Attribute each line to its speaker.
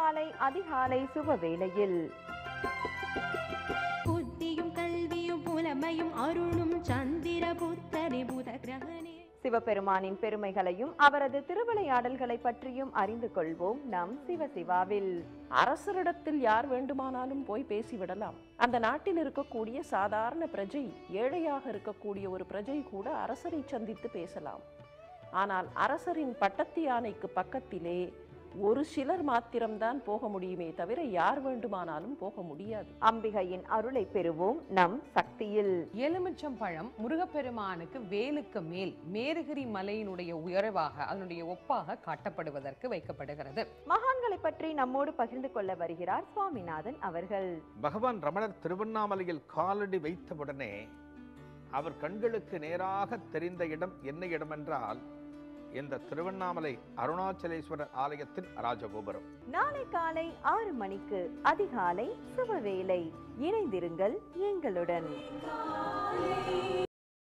Speaker 1: காலை அதிகாலை சுபவேளையில்
Speaker 2: புத்தியும் கல்வியும் புலமையும் அருளும் சந்திர புத்தரே புத கிரகணே
Speaker 1: சிவபெருமானின் பெருமைகளையும் அவரது திருவிளையாடல்களை பற்றியும் அறிந்து கொள்வோம் நம் சிவசிவாவில்
Speaker 3: அரசரிடத்தில் யார் வேண்டுமானாலும் போய் பேசிவிடலாம் அந்த நாட்டில் இருக்கக்கூடிய சாதாரண பிரஜை ஏழையாக இருக்கக்கூடிய ஒரு பிரஜை கூட அரசரை சந்தித்து பேசலாம் ஆனால் அரசரின் பட்டத்து யானைக்கு பக்கத்திலே ஒரு சிலர் மாத்திரம்தான் போக முடியுமே தவிர யார் வேண்டுமானாலும் போக முடியாது
Speaker 1: அம்பிகையின் அருளை பெறுவோம் நம் சக்தியில்
Speaker 4: எலுமிச்சம் பழம் முருகப்பெருமானுக்கு வேலுக்கு மேல் மேருகிரி மலையினுடைய உயர்வாக அதனுடைய ஒப்பாக காட்டப்படுவதற்கு வைக்கப்படுகிறது
Speaker 1: மகான்களை பற்றி நம்மோடு பகிர்ந்து கொள்ள வருகிறார் சுவாமிநாதன் அவர்கள்
Speaker 5: பகவான் ரமணர் திருவண்ணாமலையில் காலடி வைத்தவுடனே அவர் கண்களுக்கு நேராக தெரிந்த இடம் என்ன இடம் என்றால் இந்த திருவண்ணாமலை அருணாச்சலேஸ்வரர் ஆலயத்தின் ராஜகோபுரம்
Speaker 1: நாளை காலை ஆறு மணிக்கு அதிகாலை சுபவேளை இணைந்திருங்கள் எங்களுடன்